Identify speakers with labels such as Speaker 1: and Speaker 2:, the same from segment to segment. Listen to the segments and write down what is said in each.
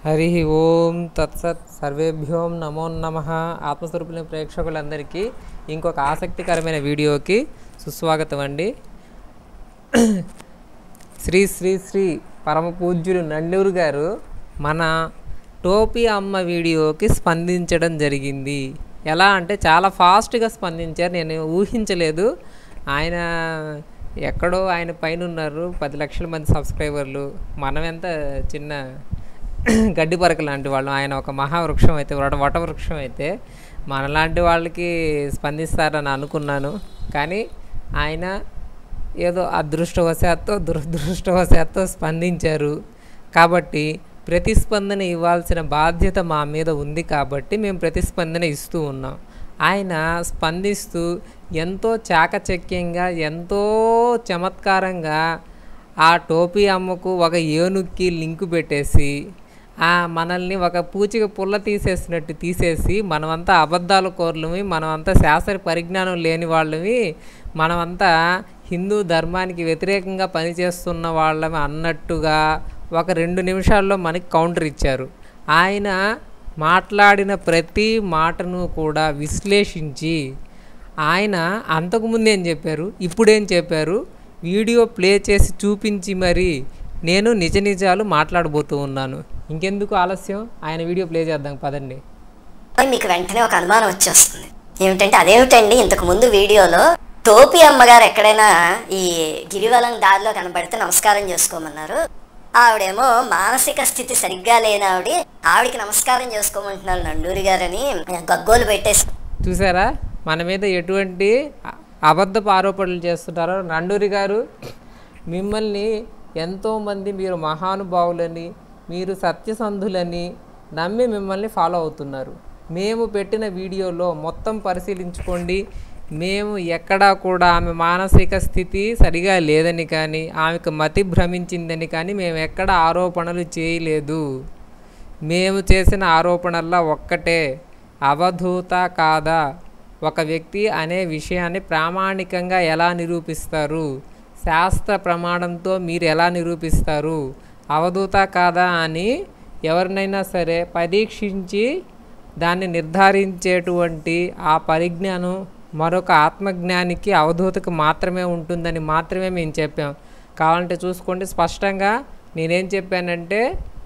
Speaker 1: హరి ఓం తత్సత్ సర్వేభ్యోం నమో నమ ఆత్మస్వరూపుల ప్రేక్షకులందరికీ ఇంకొక ఆసక్తికరమైన వీడియోకి సుస్వాగతం అండి శ్రీ శ్రీ శ్రీ పరమ పూజ్యులు నండూరు గారు మన టోపీ అమ్మ వీడియోకి స్పందించడం జరిగింది ఎలా అంటే చాలా ఫాస్ట్గా స్పందించారు నేను ఊహించలేదు ఆయన ఎక్కడో ఆయన పైన ఉన్నారు పది లక్షల మంది సబ్స్క్రైబర్లు మనం ఎంత చిన్న గడ్డి పరక లాంటి వాళ్ళు ఆయన ఒక మహావృక్షం అయితే వట వటవృక్షం అయితే మనలాంటి వాళ్ళకి స్పందిస్తారని అనుకున్నాను కానీ ఆయన ఏదో అదృష్టవశాత్తు దురదృష్టవశాత్తు స్పందించారు కాబట్టి ప్రతిస్పందన ఇవ్వాల్సిన బాధ్యత మా మీద ఉంది కాబట్టి మేము ప్రతిస్పందన ఇస్తూ ఉన్నాం ఆయన స్పందిస్తూ ఎంతో చాకచక్యంగా ఎంతో చమత్కారంగా ఆ టోపీ అమ్మకు ఒక ఏనుక్కి లింకు పెట్టేసి ఆ మనల్ని ఒక పూచిక పుల్ల తీసేసినట్టు తీసేసి మనమంతా అబద్ధాల కోర్లమి మనమంతా శాస్త్ర పరిజ్ఞానం లేని వాళ్ళమి మనమంతా హిందూ ధర్మానికి వ్యతిరేకంగా పనిచేస్తున్న వాళ్ళమి అన్నట్టుగా ఒక రెండు నిమిషాల్లో మనకి కౌంటర్ ఇచ్చారు ఆయన మాట్లాడిన ప్రతి మాటను కూడా విశ్లేషించి ఆయన అంతకుముందు ఏం చెప్పారు ఇప్పుడేం చెప్పారు వీడియో ప్లే చేసి చూపించి మరి నేను నిజ నిజాలు మాట్లాడబోతూ ఉన్నాను ఇంకెందుకు ఆలస్యం ఆయన వీడియో ప్లే చేద్దాం పదండి
Speaker 2: అని మీకు వెంటనే ఒక అనుమానం వచ్చేస్తుంది ఏమిటంటే అదేమిటండి ఇంతకు ముందు వీడియోలో టోపీ అమ్మగారు ఎక్కడైనా ఈ గిరివలం దారిలో కనబడితే నమస్కారం చేసుకోమన్నారు ఆవిడేమో మానసిక స్థితి సరిగ్గా లేని ఆవిడ ఆవిడికి నమస్కారం చేసుకోమంటున్నారు నండూరి గారని గగ్గోలు పెట్టేసి
Speaker 1: చూసారా మన మీద ఎటువంటి అ- అబద్ధపు ఆరోపణలు చేస్తున్నారో నండూరి గారు మిమ్మల్ని ఎంతోమంది మీరు మహానుభావులని మీరు సత్యసంధులని నమ్మి మిమ్మల్ని ఫాలో అవుతున్నారు మేము పెట్టిన వీడియోలో మొత్తం పరిశీలించుకోండి మేము ఎక్కడా కూడా ఆమె మానసిక స్థితి సరిగా లేదని కానీ ఆమెకు మతి భ్రమించిందని కానీ మేము ఎక్కడ ఆరోపణలు చేయలేదు మేము చేసిన ఆరోపణల్లో ఒక్కటే అవధూత కాదా ఒక వ్యక్తి అనే విషయాన్ని ప్రామాణికంగా ఎలా నిరూపిస్తారు శాస్త్ర ప్రమాణంతో మీరు ఎలా నిరూపిస్తారు అవధూత కాదా అని ఎవరినైనా సరే పరీక్షించి దాన్ని నిర్ధారించేటువంటి ఆ పరిజ్ఞానం మరొక ఆత్మజ్ఞానికి అవధూతకు మాత్రమే ఉంటుందని మాత్రమే మేము చెప్పాం కావాలంటే చూసుకోండి స్పష్టంగా నేనేం చెప్పానంటే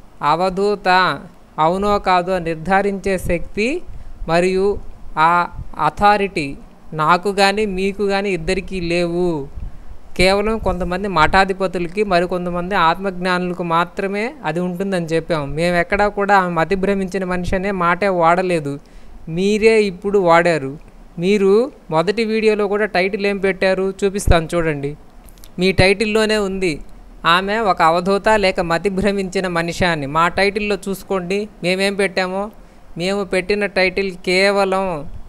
Speaker 1: అవధూత అవునో కాదో నిర్ధారించే శక్తి మరియు ఆ అథారిటీ నాకు కానీ మీకు కానీ ఇద్దరికీ లేవు కేవలం కొంతమంది మఠాధిపతులకి మరి కొంతమంది ఆత్మజ్ఞానులకు మాత్రమే అది ఉంటుందని చెప్పాం మేము ఎక్కడా కూడా ఆమె మతి భ్రమించిన మనిషి అనే మాటే వాడలేదు మీరే ఇప్పుడు వాడారు మీరు మొదటి వీడియోలో కూడా టైటిల్ ఏం పెట్టారు చూపిస్తాను చూడండి మీ టైటిల్లోనే ఉంది ఆమె ఒక అవధూత లేక మతి భ్రమించిన మనిషి అని మా టైటిల్లో చూసుకోండి మేమేం పెట్టామో మేము పెట్టిన టైటిల్ కేవలం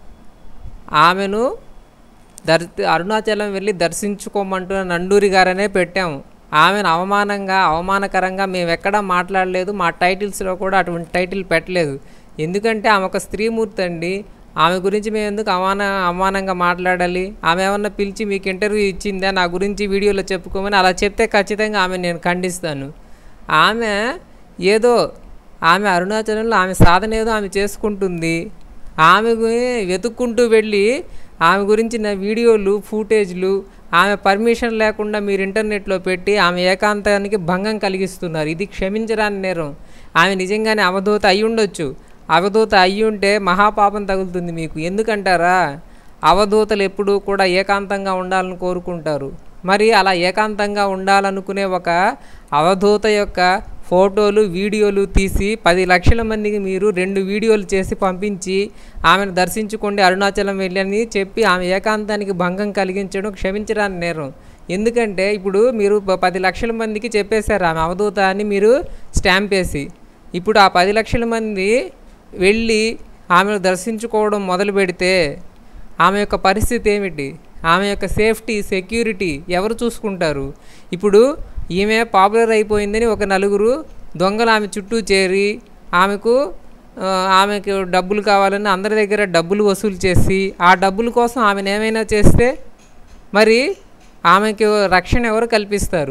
Speaker 1: ఆమెను దర్ అరుణాచలం వెళ్ళి దర్శించుకోమంటున్న నండూరి గారనే పెట్టాము ఆమెను అవమానంగా అవమానకరంగా మేము ఎక్కడా మాట్లాడలేదు మా టైటిల్స్లో కూడా అటువంటి టైటిల్ పెట్టలేదు ఎందుకంటే ఆమె ఒక స్త్రీమూర్తి అండి ఆమె గురించి మేము ఎందుకు అవమాన అవమానంగా మాట్లాడాలి ఆమె ఏమన్నా పిలిచి మీకు ఇంటర్వ్యూ ఇచ్చిందా నా గురించి వీడియోలో చెప్పుకోమని అలా చెప్తే ఖచ్చితంగా ఆమె నేను ఖండిస్తాను ఆమె ఏదో ఆమె అరుణాచలంలో ఆమె సాధన ఏదో ఆమె చేసుకుంటుంది ఆమె గు- వెతుక్కుంటూ వెళ్ళి ఆమె గురించిన వీడియోలు ఫూటేజ్లు ఆమె పర్మిషన్ లేకుండా మీరు ఇంటర్నెట్లో పెట్టి ఆమె ఏకాంతానికి భంగం కలిగిస్తున్నారు ఇది క్షమించరాని నేరం ఆమె నిజంగానే అవధూత అయి ఉండొచ్చు అవధూత అయి ఉంటే మహాపాపం తగులుతుంది మీకు ఎందుకంటారా అవధూతలు ఎప్పుడూ కూడా ఏకాంతంగా ఉండాలని కోరుకుంటారు మరి అలా ఏకాంతంగా ఉండాలనుకునే ఒక అవధూత యొక్క ఫోటోలు వీడియోలు తీసి పది లక్షల మందికి మీరు రెండు వీడియోలు చేసి పంపించి ఆమెను దర్శించుకోండి అరుణాచలం వెళ్ళని చెప్పి ఆమె ఏకాంతానికి భంగం కలిగించడం క్షమించరాని నేరం ఎందుకంటే ఇప్పుడు మీరు ప- పది లక్షల మందికి చెప్పేశారు ఆమె అవధూత అని మీరు స్టాంప్ వేసి ఇప్పుడు ఆ పది లక్షల మంది వెళ్ళి ఆమెను దర్శించుకోవడం మొదలు పెడితే ఆమె యొక్క పరిస్థితి ఏమిటి ఆమె యొక్క సేఫ్టీ సెక్యూరిటీ ఎవరు చూసుకుంటారు ఇప్పుడు ఈమె పాపులర్ అయిపోయిందని ఒక నలుగురు దొంగలు ఆమె చుట్టూ చేరి ఆమెకు ఆ, ఆమెకు డబ్బులు కావాలని అందరి దగ్గర డబ్బులు వసూలు చేసి ఆ డబ్బుల కోసం ఆమెను ఏమైనా చేస్తే మరి ఆమెకు రక్షణ ఎవరు కల్పిస్తారు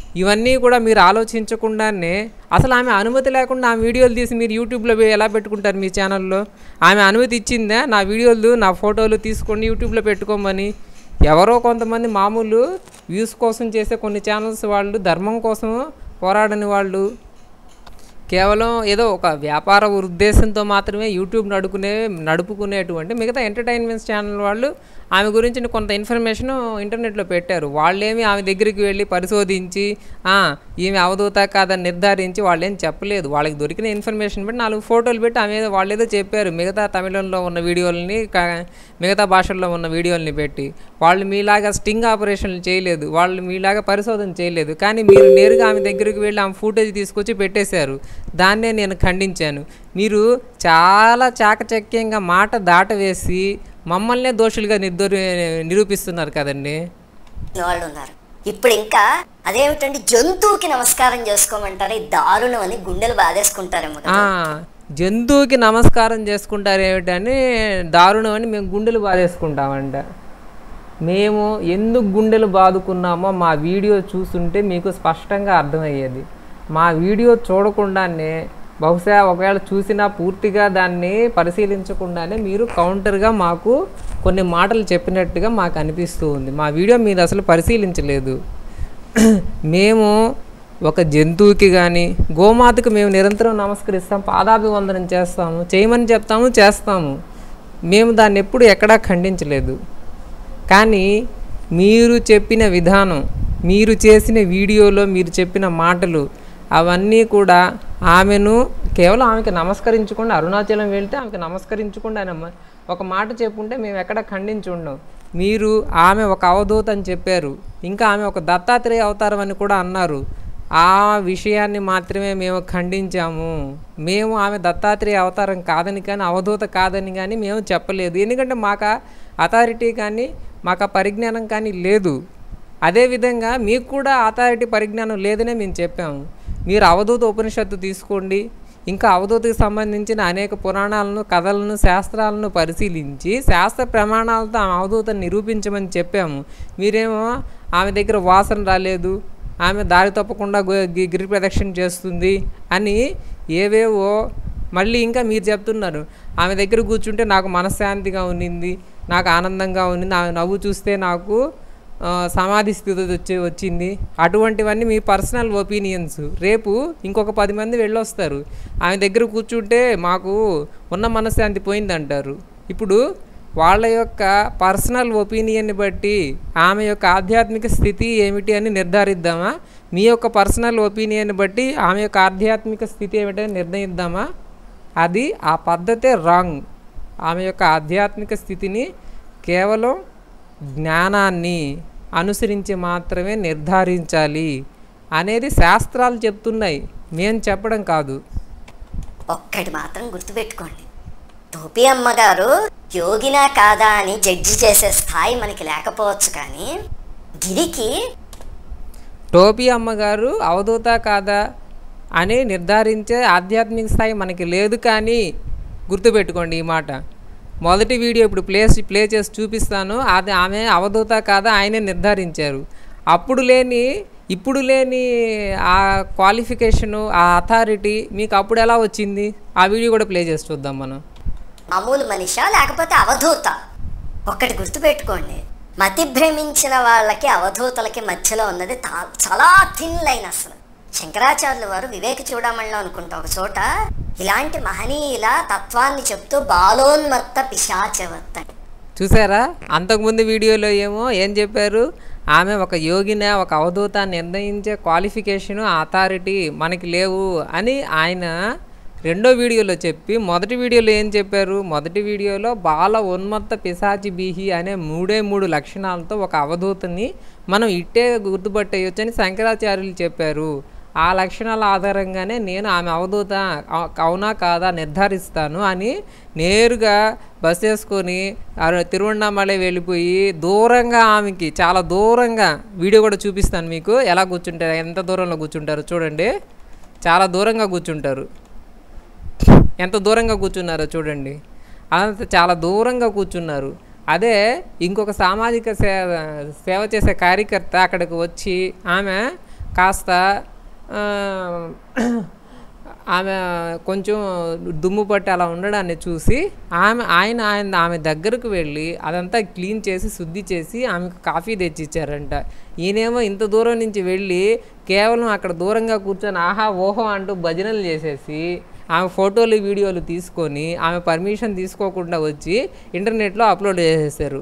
Speaker 1: ఇవన్నీ కూడా మీరు ఆలోచించకుండానే అసలు ఆమె అనుమతి లేకుండా ఆ వీడియోలు తీసి మీరు యూట్యూబ్లో వే- ఎలా పెట్టుకుంటారు మీ ఛానల్లో ఆమె అనుమతి ఇచ్చిందా నా వీడియోలు నా ఫోటోలు తీసుకోండి యూట్యూబ్లో పెట్టుకోమని ఎవరో కొంతమంది మామూలు వ్యూస్ కోసం చేసే కొన్ని ఛానల్స్ వాళ్ళు ధర్మం కోసం పోరాడని వాళ్ళు కేవలం ఏదో ఒక వ్యాపార ఉద్దేశంతో మాత్రమే యూట్యూబ్ నడుకునే నడుపుకునేటువంటి మిగతా ఎంటర్టైన్మెంట్ ఛానల్ వాళ్ళు ఆమె గురించి కొంత ఇన్ఫర్మేషన్ ఇంటర్నెట్లో పెట్టారు వాళ్ళేమి ఆమె దగ్గరికి వెళ్ళి పరిశోధించి "ఆ, ఈమె అవధూత కాదని నిర్ధారించి వాళ్ళేం చెప్పలేదు వాళ్ళకి దొరికిన ఇన్ఫర్మేషన్ బట్టి నాలుగు ఫోటోలు పెట్టి ఆమె ఏదో- వాళ్ళేదో చెప్పారు మిగతా తమిళంలో ఉన్న వీడియోలని క- మిగతా భాషల్లో ఉన్న వీడియోలని పెట్టి వాళ్ళు మీలాగా స్టింగ్ ఆపరేషన్లు చేయలేదు వాళ్ళు మీలాగా పరిశోధన చేయలేదు కానీ మీరు నేరుగా ఆమె దగ్గరికి వెళ్ళి ఆమె ఫుటేజ్ తీసుకొచ్చి పెట్టేశారు దాన్నే నేను ఖండించాను మీరు చాలా చాకచక్యంగా మాట దాటవేసి మమ్మల్నే దోషులుగా నిర్దోరి నిరూపిస్తున్నారు కదండి
Speaker 2: వాళ్ళు ఉన్నారు ఇప్పుడు ఇంకా అదేమిటంటే జంతువుకి నమస్కారం చేసుకోమంటారు ఈ దారుణం అని గుండెలు బాధేసుకుంటారేమో కదా.
Speaker 1: ఆ, జంతువుకి నమస్కారం చేసుకుంటారు ఏమిటని దారుణం అని మేము గుండెలు బాధేసుకుంటామంట మేము ఎందుకు గుండెలు బాదుకున్నామో మా వీడియో చూస్తుంటే మీకు స్పష్టంగా అర్థమయ్యేది మా వీడియో చూడకుండానే బహుశా ఒకవేళ చూసినా పూర్తిగా దాన్ని పరిశీలించకుండానే మీరు కౌంటర్గా మాకు కొన్ని మాటలు చెప్పినట్టుగా మాకు అనిపిస్తూ ఉంది మా వీడియో మీరు అసలు పరిశీలించలేదు మేము ఒక జంతువుకి కానీ గోమాతకు మేము నిరంతరం నమస్కరిస్తాం పాదాభివందనం చేస్తాము చేయమని చెప్తాము చేస్తాము మేము దాన్ని ఎప్పుడు ఎక్కడా ఖండించలేదు కానీ మీరు చెప్పిన విధానం మీరు చేసిన వీడియోలో మీరు చెప్పిన మాటలు అవన్నీ కూడా ఆమెను కేవలం ఆమెకి నమస్కరించకుండా అరుణాచలం వెళ్తే ఆమెకి నమస్కరించకుండా ఆయన మ- ఒక మాట చెప్పుంటే మేము ఎక్కడ ఖండించి ఉండం మీరు ఆమె ఒక అవధూత అని చెప్పారు ఇంకా ఆమె ఒక దత్తాత్రేయ అవతారం అని కూడా అన్నారు ఆ విషయాన్ని మాత్రమే మేము ఖండించాము మేము ఆమె దత్తాత్రేయ అవతారం కాదని కానీ అవధూత కాదని కానీ మేము చెప్పలేదు ఎందుకంటే మాకు అథారిటీ కానీ మాకు ఆ పరిజ్ఞానం కానీ లేదు అదేవిధంగా మీకు కూడా అథారిటీ పరిజ్ఞానం లేదనే మేము చెప్పాము మీరు అవధూత ఉపనిషత్తు తీసుకోండి ఇంకా అవధూతకి సంబంధించిన అనేక పురాణాలను కథలను శాస్త్రాలను పరిశీలించి శాస్త్ర ప్రమాణాలతో ఆమె అవధూతను నిరూపించమని చెప్పాము మీరేమో ఆమె దగ్గర వాసన రాలేదు ఆమె దారి తప్పకుండా గు- గి- గిరి ప్రదక్షిణ చేస్తుంది అని ఏవేవో మళ్ళీ ఇంకా మీరు చెప్తున్నారు ఆమె దగ్గర కూర్చుంటే నాకు మనశ్శాంతిగా ఉన్నింది నాకు ఆనందంగా ఉన్నింది ఆమె నవ్వు చూస్తే నాకు ఆ, సమాధి స్థితి వచ్చి వచ్చింది అటువంటివన్నీ మీ పర్సనల్ ఒపీనియన్స్ రేపు ఇంకొక పది మంది వెళ్ళొస్తారు ఆమె దగ్గర కూర్చుంటే మాకు ఉన్న మనశ్శాంతి పోయిందంటారు ఇప్పుడు వాళ్ళ యొక్క పర్సనల్ ఒపీనియన్ని బట్టి ఆమె యొక్క ఆధ్యాత్మిక స్థితి ఏమిటి అని నిర్ధారిద్దామా మీ యొక్క పర్సనల్ ఒపీనియన్ని బట్టి ఆమె యొక్క ఆధ్యాత్మిక స్థితి ఏమిటని నిర్ణయిద్దామా అది ఆ పద్ధతే రాంగ్ ఆమె యొక్క ఆధ్యాత్మిక స్థితిని కేవలం జ్ఞానాన్ని అనుసరించి మాత్రమే నిర్ధారించాలి అనేది శాస్త్రాలు చెప్తున్నాయి మేము చెప్పడం కాదు
Speaker 2: ఒక్కటి మాత్రం గుర్తుపెట్టుకోండి టోపీ అమ్మగారు యోగినా కాదా అని జడ్జి చేసే స్థాయి మనకి లేకపోవచ్చు కానీ గిరికి
Speaker 1: టోపీ అమ్మగారు అవధూత కాదా అని నిర్ధారించే ఆధ్యాత్మిక స్థాయి మనకి లేదు కానీ గుర్తుపెట్టుకోండి ఈ మాట మొదటి వీడియో ఇప్పుడు ప్లే ప్లే చేసి చూపిస్తాను అది ఆమె అవధూత కాదా ఆయనే నిర్ధారించారు అప్పుడు లేని ఇప్పుడు లేని ఆ క్వాలిఫికేషను ఆ అథారిటీ మీకు అప్పుడు ఎలా వచ్చింది ఆ వీడియో కూడా ప్లే చేసి చూద్దాం మనం
Speaker 2: మామూలు మనిషా లేకపోతే అవధూత ఒక్కటి గుర్తుపెట్టుకోండి మతి భ్రమించిన వాళ్ళకి అవధూతలకి మధ్యలో ఉన్నది తా- చాలా థిన్ లైన్ అసలు శంకరాచార్యుల వారు వివేక చూడమణిలో అనుకుంటా ఒక చోట ఇలాంటి మహనీయుల తత్వాన్ని చెప్తూ బాలోన్మత్త పిశాచవత్ అని
Speaker 1: చూసారా అంతకుముందు వీడియోలో ఏమో ఏం చెప్పారు ఆమె ఒక యోగిన ఒక అవధూత నిర్ణయించే క్వాలిఫికేషను అథారిటీ మనకి లేవు అని ఆయన రెండో వీడియోలో చెప్పి మొదటి వీడియోలో ఏం చెప్పారు మొదటి వీడియోలో బాల ఉన్మత్త పిశాచి బీహి అనే మూడే మూడు లక్షణాలతో ఒక అవధూతని మనం ఇట్టే గుర్తుపట్టేయొచ్చు అని శంకరాచార్యులు చెప్పారు ఆ లక్షణాల ఆధారంగానే నేను ఆమె అవధూత అవ- అవునా కాదా నిర్ధారిస్తాను అని నేరుగా బస్ వేసుకొని ఆ తిరువണ്ണామలై వెళ్ళిపోయి దూరంగా ఆమెకి చాలా దూరంగా వీడియో కూడా చూపిస్తాను మీకు ఎలా కూర్చుంటారు ఎంత దూరంలో కూర్చుంటారు చూడండి చాలా దూరంగా కూర్చుంటారు ఎంత దూరంగా కూర్చున్నారో చూడండి అంత చాలా దూరంగా కూర్చున్నారు అదే ఇంకొక సామాజిక సేవ సేవ చేసే కార్యకర్త అక్కడికి వచ్చి ఆమె కాస్త ఆ, ఆమె కొంచెం దుమ్ము పట్టి అలా ఉండడాన్ని చూసి ఆమె ఆయన ఆయన ఆమె దగ్గరకు వెళ్ళి అదంతా క్లీన్ చేసి శుద్ధి చేసి ఆమెకు కాఫీ తెచ్చి ఇచ్చారంట ఈయనేమో ఇంత దూరం నుంచి వెళ్ళి కేవలం అక్కడ దూరంగా కూర్చొని ఆహా ఓహో అంటూ భజనలు చేసేసి ఆమె ఫోటోలు వీడియోలు తీసుకొని ఆమె పర్మిషన్ తీసుకోకుండా వచ్చి ఇంటర్నెట్లో అప్లోడ్ చేసేసారు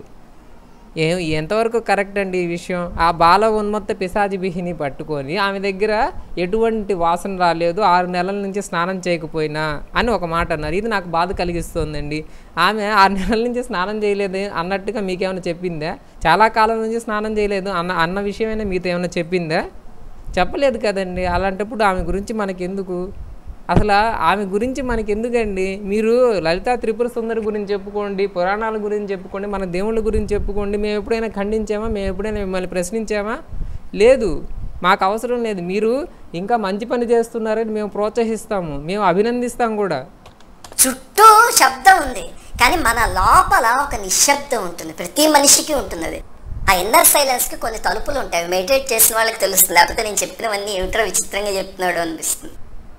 Speaker 1: ఏం ఎంతవరకు కరెక్ట్ అండి ఈ విషయం ఆ బాల ఉన్మత్త పిశాచి బిహిని పట్టుకొని ఆమె దగ్గర ఎటువంటి వాసన రాలేదు ఆరు నెలల నుంచి స్నానం చేయకపోయినా అని ఒక మాట అన్నారు ఇది నాకు బాధ కలిగిస్తుందండి ఆమె ఆరు నెలల నుంచి స్నానం చేయలేదు అన్నట్టుగా మీకేమైనా చెప్పిందా చాలా కాలం నుంచి స్నానం చేయలేదు అన్న అన్న విషయమైనా మీతో ఏమైనా చెప్పిందా చెప్పలేదు కదండి అలాంటప్పుడు ఆమె గురించి మనకెందుకు అసలు ఆమె గురించి మనకి ఎందుకండి మీరు లలితా త్రిపుర సుందరి గురించి చెప్పుకోండి పురాణాల గురించి చెప్పుకోండి మన దేవుళ్ళ గురించి చెప్పుకోండి మేము ఎప్పుడైనా ఖండించామా మేము ఎప్పుడైనా మిమ్మల్ని ప్రశ్నించామా లేదు మాకు అవసరం లేదు మీరు ఇంకా మంచి పని చేస్తున్నారని మేము ప్రోత్సహిస్తాము మేము అభినందిస్తాం కూడా
Speaker 2: చుట్టూ శబ్దం ఉంది కానీ మన లోపల ఒక నిశ్శబ్దం ఉంటుంది ప్రతి మనిషికి ఉంటుంది అది ఆ ఇన్నర్ సైలెన్స్ కి కొన్ని తలుపులు ఉంటాయి మెడిటేట్ చేసిన వాళ్ళకి తెలుస్తుంది లేకపోతే నేను చెప్పినవన్నీ ఏమిటో విచిత్రంగా చెప్తున్నాడు అనిపిస్తుంది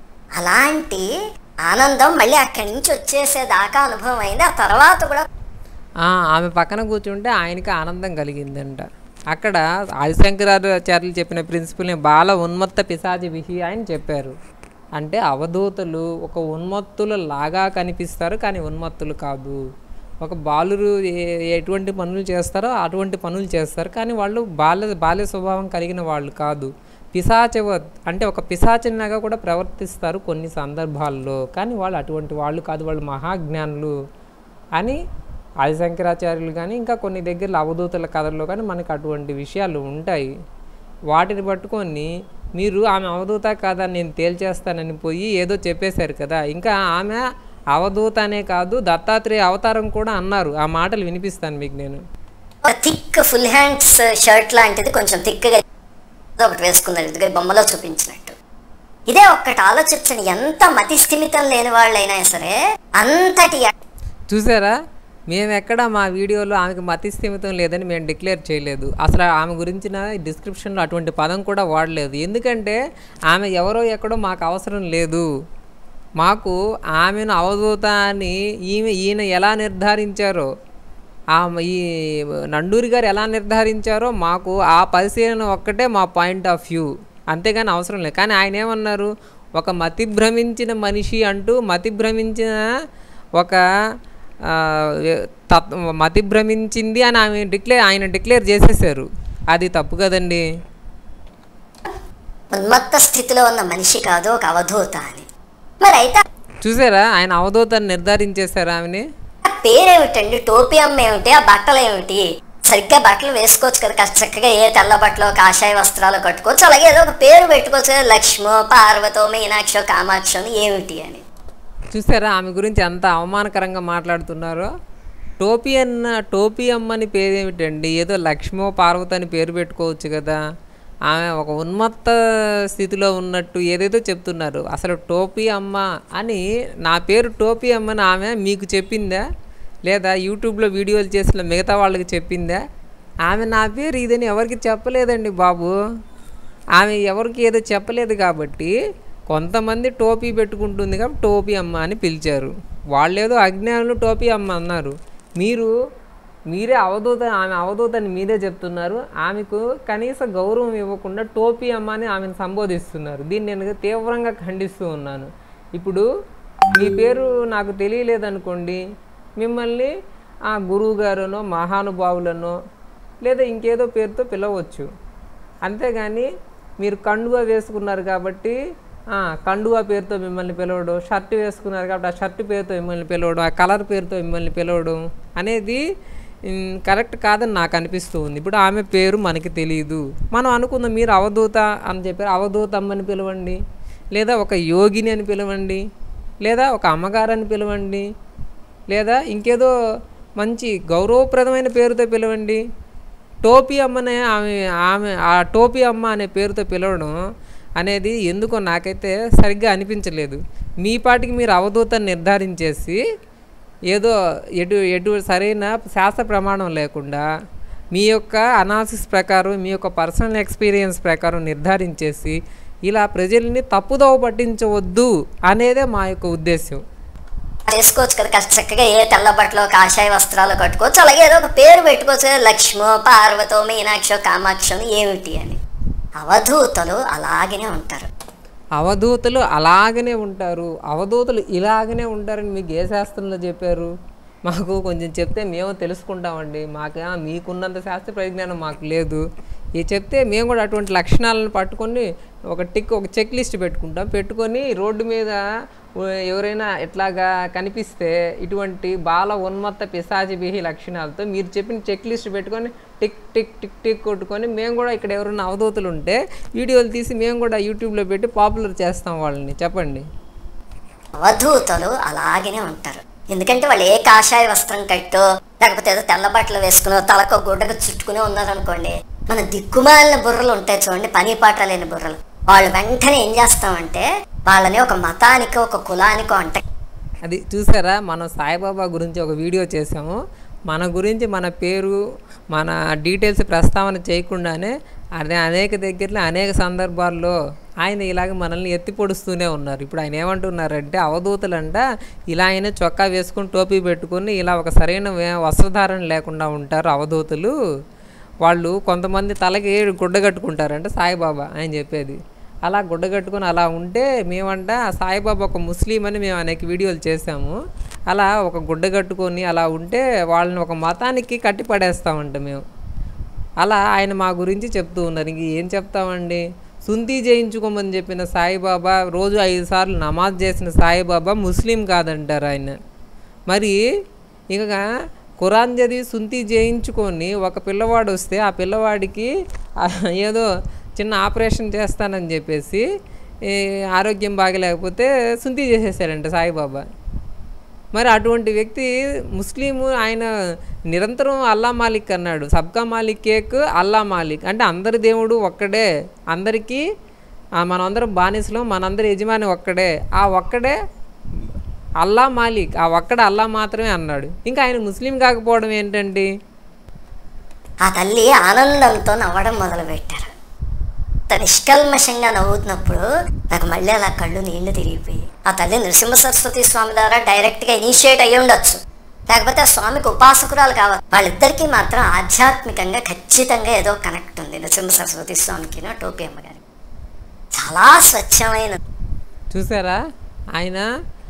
Speaker 2: అలాంటి ఆనందం మళ్ళీ అక్కడి నుంచి వచ్చేసేదాకా అనుభవం అయింది ఆ తర్వాత కూడా
Speaker 1: ఆ, ఆమె పక్కన కూర్చుంటే ఆయనకి ఆనందం కలిగిందంట అక్కడ ఆదిశంకరాచార్యులు చెప్పిన ప్రిన్సిపల్ని బాల ఉన్మత్త పిశాచి విహి అని చెప్పారు అంటే అవధూతలు ఒక ఉన్మత్తుల లాగా కనిపిస్తారు కానీ ఉన్మత్తులు కాదు ఒక బాలురు ఏ- ఎటువంటి పనులు చేస్తారో అటువంటి పనులు చేస్తారు కానీ వాళ్ళు బాల్య బాల్య స్వభావం కలిగిన వాళ్ళు కాదు పిశాచవ అంటే ఒక పిశాచిలాగా కూడా ప్రవర్తిస్తారు కొన్ని సందర్భాల్లో కానీ వాళ్ళు అటువంటి వాళ్ళు కాదు వాళ్ళు మహాజ్ఞానులు అని ఆదిశంకరాచార్యులు కానీ ఇంకా కొన్ని దగ్గర అవధూతల కథల్లో కానీ మనకు అటువంటి విషయాలు ఉంటాయి వాటిని పట్టుకొని మీరు ఆమె అవధూత కాదా నేను తేల్చేస్తానని పోయి ఏదో చెప్పేశారు కదా ఇంకా ఆమె అవధూత అనే కాదు దత్తాత్రేయ అవతారం కూడా అన్నారు ఆ మాటలు వినిపిస్తాను మీకు నేను
Speaker 2: థిక్ ఫుల్ హ్యాండ్స్ షర్ట్ లాంటిది కొంచెం థిక్గా ఒకటి వేసుకున్నారు ఇదిగో ఈ బొమ్మలో చూపించినట్టు ఇదే ఒక్కటి ఆలోచించండి ఎంత మతి స్థిమితం లేని వాళ్ళైనా సరే అంతటి
Speaker 1: చూసారా మేము ఎక్కడ మా వీడియోలో ఆమెకు మతి స్థిమితం లేదని మేము డిక్లేర్ చేయలేదు అసలు ఆమె గురించిన డిస్క్రిప్షన్లో అటువంటి పదం కూడా వాడలేదు ఎందుకంటే ఆమె ఎవరో ఎక్కడో మాకు అవసరం లేదు మాకు ఆమెను అవధూత అని ఈమె ఈయన ఎలా నిర్ధారించారో ఆ ఈ నండూరి గారు ఎలా నిర్ధారించారో మాకు ఆ పరిశీలన ఒక్కటే మా పాయింట్ ఆఫ్ వ్యూ అంతేగాని అవసరం లేదు కానీ ఆయన ఏమన్నారు ఒక మతి భ్రమించిన మనిషి అంటూ మతి భ్రమించిన ఒక ఆ, తత్ మతి భ్రమించింది అని ఆమె డిక్లేర్ ఆయన డిక్లేర్ చేసేసారు అది తప్పు కదండి
Speaker 2: ఉన్మత్త స్థితిలో ఉన్న మనిషి కాదు ఒక అవధూత అని మరి అయితే
Speaker 1: చూసారా ఆయన అవధూతని నిర్ధారించేశారు ఆమెని
Speaker 2: ఆ పేరేమిటండి టోపీ అమ్మ ఏమిటి ఆ బట్టలు ఏమిటి సరిగ్గా బట్టలు వేసుకోవచ్చు కదా కాస్త చక్కగా ఏ తెల్ల బట్టలు కాషాయ వస్త్రాలు కట్టుకోవచ్చు అలాగే ఏదో ఒక పేరు పెట్టుకోవచ్చు కదా లక్ష్మో పార్వతో మీనాక్షో కామాక్షో అని ఏమిటి అని
Speaker 1: చూసారా ఆమె గురించి ఎంత అవమానకరంగా మాట్లాడుతున్నారో టోపీ అన్న టోపీ అమ్మని పేరు ఏమిటండి ఏదో లక్ష్మో పార్వతి అని పేరు పెట్టుకోవచ్చు కదా ఆమె ఒక ఉన్మత్త స్థితిలో ఉన్నట్టు ఏదేదో చెప్తున్నారు అసలు టోపీ అమ్మ అని నా పేరు టోపీ అమ్మని ఆమె మీకు చెప్పిందా లేదా యూట్యూబ్లో వీడియోలు చేసిన మిగతా వాళ్ళకి చెప్పిందా ఆమె నా పేరు ఇదని ఎవరికి చెప్పలేదండి బాబు ఆమె ఎవరికి ఏదో చెప్పలేదు కాబట్టి కొంతమంది టోపీ పెట్టుకుంటుంది కాబట్టి టోపీ అమ్మ అని పిలిచారు వాళ్ళేదో అజ్ఞానులు టోపీ అమ్మ అన్నారు మీరు మీరే అవధూత ఆమె అవధూతని మీరే చెప్తున్నారు ఆమెకు కనీస గౌరవం ఇవ్వకుండా టోపీ అమ్మ అని ఆమెను సంబోధిస్తున్నారు దీన్ని నేను తీవ్రంగా ఖండిస్తూ ఉన్నాను ఇప్పుడు మీ పేరు నాకు తెలియలేదనుకోండి మిమ్మల్ని ఆ గురువు గారునో మహానుభావులనో లేదా ఇంకేదో పేరుతో పిలవచ్చు అంతేగాని మీరు కండువా వేసుకున్నారు కాబట్టి ఆ, కండువా పేరుతో మిమ్మల్ని పిలవడం షర్ట్ వేసుకున్నారు కాబట్టి ఆ షర్ట్ పేరుతో మిమ్మల్ని పిలవడం ఆ కలర్ పేరుతో మిమ్మల్ని పిలవడం అనేది ఉమ్, కరెక్ట్ కాదని నాకు అనిపిస్తూ ఉంది ఇప్పుడు ఆమె పేరు మనకి తెలియదు మనం అనుకుందాం మీరు అవధూత అని చెప్పారు అవధూత అమ్మని పిలవండి లేదా ఒక యోగిని అని పిలవండి లేదా ఒక అమ్మగారు అని పిలవండి లేదా ఇంకేదో మంచి గౌరవప్రదమైన పేరుతో పిలవండి టోపీ అమ్మనే ఆమె ఆమె ఆ టోపీ అమ్మ అనే పేరుతో పిలవడం అనేది ఎందుకో నాకైతే సరిగ్గా అనిపించలేదు మీ పాటికి మీరు అవధూతని నిర్ధారించేసి ఏదో ఎటు ఎటు సరైన శాస్త్ర ప్రమాణం లేకుండా మీ యొక్క అనాలిసిస్ ప్రకారం మీ యొక్క పర్సనల్ ఎక్స్పీరియన్స్ ప్రకారం నిర్ధారించేసి ఇలా ప్రజల్ని తప్పుదోవ పట్టించవద్దు అనేదే మా యొక్క ఉద్దేశం
Speaker 2: చేసుకోవచ్చు కదా కాస్త చక్కగా ఏ తెల్ల బట్టలు కాషాయ వస్త్రాలు కట్టుకోవచ్చు అలాగే ఏదో ఒక పేరు పెట్టుకోవచ్చు కదా, లక్ష్మో పార్వతో మీనాక్షో కామాక్షో ఏమిటి అని అవధూతలు అలాగనే ఉంటారు
Speaker 1: అవధూతలు అలాగనే ఉంటారు అవధూతలు ఇలాగనే ఉంటారని మీకు ఏ శాస్త్రంలో చెప్పారు మాకు కొంచెం చెప్తే మేము తెలుసుకుంటామండి మాకు ఆ, మీకున్నంత శాస్త్ర పరిజ్ఞానం మాకు లేదు ఇది చెప్తే మేము కూడా అటువంటి లక్షణాలను పట్టుకొని ఒక టిక్ ఒక చెక్ లిస్ట్ పెట్టుకుంటాం పెట్టుకొని రోడ్డు మీద ఉ- ఎవరైనా ఎట్లాగా కనిపిస్తే ఇటువంటి బాల ఉన్మత్త పిశాచిబిహి లక్షణాలతో మీరు చెప్పిన చెక్ లిస్ట్ పెట్టుకొని టిక్ టిక్ టిక్ టిక్ కొట్టుకొని మేము కూడా ఇక్కడ ఎవరైనా అవధూతలు ఉంటే వీడియోలు తీసి మేము కూడా యూట్యూబ్లో పెట్టి పాపులర్ చేస్తాం వాళ్ళని చెప్పండి
Speaker 2: అవధూతలు అలాగనే ఉంటారు ఎందుకంటే వాళ్ళు ఏ కాషాయ వస్త్రం కట్టో లేకపోతే ఏదో తెల్ల బట్టలు వేసుకునో తలకు గుడ్డకు చుట్టుకునే ఉన్నారనుకోండి మన దిక్కుమాలిన బుర్రలు ఉంటాయి చూడండి పని పాట లేని బుర్రలు వాళ్ళు వెంటనే ఏం చేస్తామంటే వాళ్ళని ఒక మతానికో ఒక కులానికో అంటే
Speaker 1: అది చూసారా మనం సాయిబాబా గురించి ఒక వీడియో చేసాము మన గురించి మన పేరు మన డీటెయిల్స్ ప్రస్తావన చేయకుండానే అదే అనేక దగ్గరలో అనేక సందర్భాల్లో ఆయన ఇలాగ మనల్ని ఎత్తి పొడుస్తూనే ఉన్నారు ఇప్పుడు ఆయన ఏమంటున్నారంటే అవధూతలంట ఇలా ఆయన చొక్కా వేసుకుని టోపీ పెట్టుకుని ఇలా ఒక సరైన వే- వస్త్రధారణ లేకుండా ఉంటారు అవధూతలు వాళ్ళు కొంతమంది తలకి గుడ్డ కట్టుకుంటారంట సాయిబాబా ఆయన చెప్పేది అలా గుడ్డ కట్టుకొని అలా ఉంటే మేమంట సాయిబాబా ఒక ముస్లిం అని మేము అనేక వీడియోలు చేసాము అలా ఒక గుడ్డ కట్టుకొని అలా ఉంటే వాళ్ళని ఒక మతానికి కట్టి పడేస్తామంట మేము అలా ఆయన మా గురించి చెప్తూ ఉన్నారు ఇంక ఏం చెప్తామండి సుంతి చేయించుకోమని చెప్పిన సాయిబాబా రోజు ఐదు సార్లు నమాజ్ చేసిన సాయిబాబా ముస్లిం కాదంటారు ఆయన మరి ఇక ఖురాన్ చదివి సుంతి చేయించుకొని ఒక పిల్లవాడు వస్తే ఆ పిల్లవాడికి ఆ ఏదో చిన్న ఆపరేషన్ చేస్తానని చెప్పేసి ఈ ఆరోగ్యం బాగలేకపోతే సుంతి చేసేసాడంట సాయిబాబా మరి అటువంటి వ్యక్తి ముస్లిము ఆయన నిరంతరం అల్లా మాలిక్ అన్నాడు సబ్కా మాలిక్ కేక్ అల్లా మాలిక్ అంటే అందరి దేవుడు ఒక్కడే అందరికీ ఆ, మనందరం బానిసలం మనందరి యజమాని ఒక్కడే ఆ ఒక్కడే అల్లా మాలిక్ ఆ ఒక్కడే అల్లా మాత్రమే అన్నాడు ఇంకా ఆయన ముస్లిం కాకపోవడం ఏంటండి
Speaker 2: ఆ తల్లి ఆనందంతో నవ్వడం మొదలుపెట్టారు తను నిష్కల్మషంగా నవ్వుతున్నప్పుడు నాకు మళ్ళీ అలా కళ్ళు నీళ్లు తిరిగిపోయి ఆ తల్లి నృసింహ సరస్వతి స్వామి ద్వారా డైరెక్ట్గా ఇనిషియేట్ అయ్యి ఉండొచ్చు లేకపోతే ఆ స్వామికి ఉపాసకురాలు కావాలి వాళ్ళిద్దరికీ మాత్రం ఆధ్యాత్మికంగా ఖచ్చితంగా ఏదో కనెక్ట్ ఉంది నృసింహ సరస్వతి స్వామికి టోపీ అమ్మగారికి చాలా స్వచ్ఛమైన
Speaker 1: చూసారా ఆయన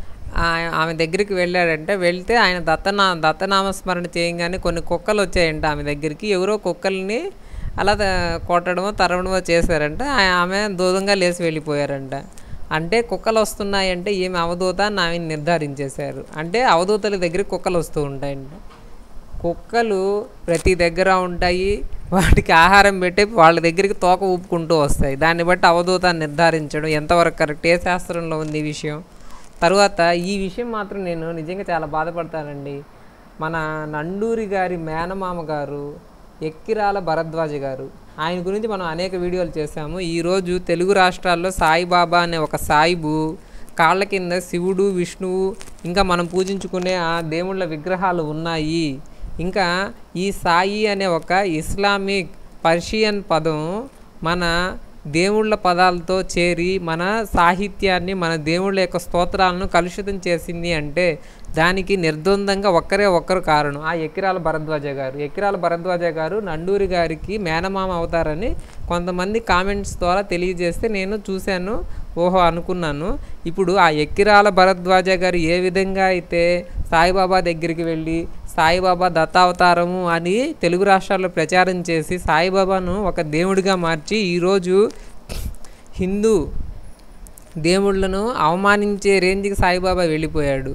Speaker 1: ఆ- ఆమె దగ్గరికి వెళ్ళాడంటే వెళ్తే ఆయన దత్తనా దత్తనామస్మరణ చేయగానే కొన్ని కుక్కలు వచ్చాయంట ఆమె దగ్గరికి ఎవరో కుక్కల్ని అలా త- కొట్టడమో తరవడమో చేశారంట ఆ- ఆమె దూరంగా లేచి వెళ్ళిపోయారంట అంటే కుక్కలు వస్తున్నాయంటే ఏమి అవధూత అని ఆమె నిర్ధారించేశారు అంటే అవధూతల దగ్గర కుక్కలు వస్తూ ఉంటాయంట కుక్కలు ప్రతి దగ్గర ఉంటాయి వాటికి ఆహారం పెట్టి వాళ్ళ దగ్గరికి తోక ఊపుకుంటూ వస్తాయి దాన్ని బట్టి అవధూతాన్ని నిర్ధారించడం ఎంతవరకు కరెక్ట్ ఏ శాస్త్రంలో ఉంది ఈ విషయం తర్వాత ఈ విషయం మాత్రం నేను నిజంగా చాలా బాధపడతానండి మన నండూరి గారి మేనమామ గారు ఎక్కిరాల భరద్వాజ గారు ఆయన గురించి మనం అనేక వీడియోలు చేశాము ఈరోజు తెలుగు రాష్ట్రాల్లో సాయిబాబా అనే ఒక సాయిబు కాళ్ళ కింద శివుడు విష్ణువు ఇంకా మనం పూజించుకునే ఆ దేవుళ్ళ విగ్రహాలు ఉన్నాయి ఇంకా ఈ సాయి అనే ఒక ఇస్లామిక్ పర్షియన్ పదం మన దేవుళ్ళ పదాలతో చేరి మన సాహిత్యాన్ని మన దేవుళ్ళ యొక్క స్తోత్రాలను కలుషితం చేసింది అంటే దానికి నిర్ద్వందంగా ఒక్కరే ఒక్కరు కారణం ఆ ఎకిరాల భరద్వాజ గారు ఎకిరాల భరద్వాజ గారు నండూరి గారికి మేనమామ అవుతారని కొంతమంది కామెంట్స్ ద్వారా తెలియజేస్తే నేను చూశాను ఓహో అనుకున్నాను ఇప్పుడు ఆ ఎక్కిరాల భరద్వాజ గారు ఏ విధంగా అయితే సాయిబాబా దగ్గరికి వెళ్ళి సాయిబాబా దత్తావతారము అని తెలుగు రాష్ట్రాల్లో ప్రచారం చేసి సాయిబాబాను ఒక దేవుడిగా మార్చి ఈరోజు హిందూ దేవుళ్ళను అవమానించే రేంజ్కి సాయిబాబా వెళ్ళిపోయాడు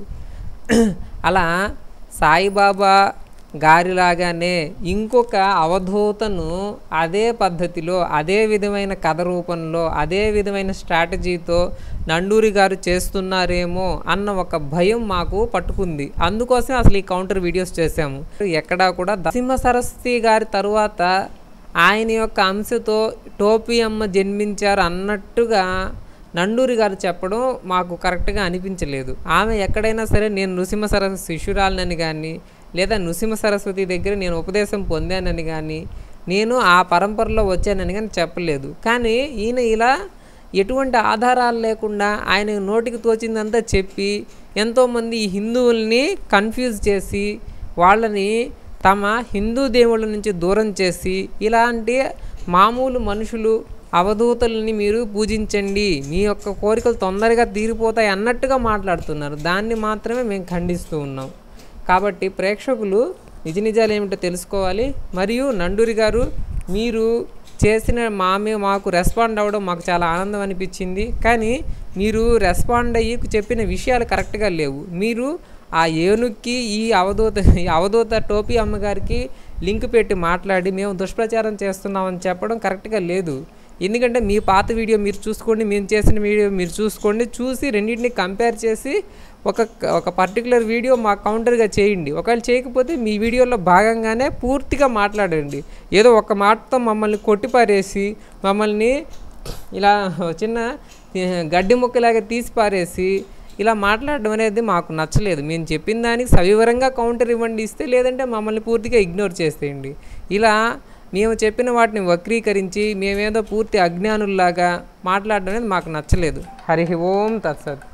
Speaker 1: అలా సాయిబాబా గారిలాగానే ఇంకొక అవధూతను అదే పద్ధతిలో అదే విధమైన కథ రూపంలో అదే విధమైన స్ట్రాటజీతో నండూరి గారు చేస్తున్నారేమో అన్న ఒక భయం మాకు పట్టుకుంది అందుకోసం అసలు ఈ కౌంటర్ వీడియోస్ చేశాము ఎక్కడా కూడా సింహ సరస్వతి గారి తరువాత ఆయన యొక్క అంశతో టోపీ అమ్మ జన్మించారు అన్నట్టుగా నండూరి గారు చెప్పడం మాకు కరెక్ట్గా అనిపించలేదు ఆమె ఎక్కడైనా సరే నేను నృసింహ సరస్వతి శిష్యురాలనని కానీ లేదా నృసింహ సరస్వతి దగ్గర నేను ఉపదేశం పొందానని కానీ నేను ఆ పరంపరలో వచ్చానని కానీ చెప్పలేదు కానీ ఈయన ఇలా ఎటువంటి ఆధారాలు లేకుండా ఆయన నోటికి తోచిందంతా చెప్పి ఎంతోమంది ఈ హిందువుల్ని కన్ఫ్యూజ్ చేసి వాళ్ళని తమ హిందూ దేవుళ్ళ నుంచి దూరం చేసి ఇలాంటి మామూలు మనుషులు అవధూతల్ని మీరు పూజించండి మీ యొక్క కోరికలు తొందరగా తీరిపోతాయి అన్నట్టుగా మాట్లాడుతున్నారు దాన్ని మాత్రమే మేము ఖండిస్తూ ఉన్నాం కాబట్టి ప్రేక్షకులు నిజ నిజాలు ఏమిటో తెలుసుకోవాలి మరియు నండూరి గారు మీరు చేసిన మా మీ- మాకు రెస్పాండ్ అవ్వడం మాకు చాలా ఆనందం అనిపించింది కానీ మీరు రెస్పాండ్ అయ్యి చెప్పిన విషయాలు కరెక్ట్గా లేవు మీరు ఆ ఏనుక్కి ఈ అవధూత ఈ అవధూత టోపీ అమ్మగారికి లింక్ పెట్టి మాట్లాడి మేము దుష్ప్రచారం చేస్తున్నామని చెప్పడం కరెక్ట్గా లేదు ఎందుకంటే మీ పాత వీడియో మీరు చూసుకోండి మేము చేసిన వీడియో మీరు చూసుకోండి చూసి రెండింటిని కంపేర్ చేసి ఒక ఒక పర్టికులర్ వీడియో మా కౌంటర్గా చేయండి ఒకవేళ చేయకపోతే మీ వీడియోలో భాగంగానే పూర్తిగా మాట్లాడండి ఏదో ఒక మాటతో మమ్మల్ని కొట్టిపారేసి మమ్మల్ని ఇలా చిన్న గడ్డి ముక్కలాగా తీసి పారేసి ఇలా మాట్లాడడం అనేది మాకు నచ్చలేదు మేము చెప్పిన దానికి సవివరంగా కౌంటర్ ఇవ్వండి ఇస్తే లేదంటే మమ్మల్ని పూర్తిగా ఇగ్నోర్ చేసేయండి ఇలా మేము చెప్పిన వాటిని వక్రీకరించి మేమేదో పూర్తి అజ్ఞానుల్లాగా మాట్లాడడం అనేది మాకు నచ్చలేదు హరి ఓం తత్సత్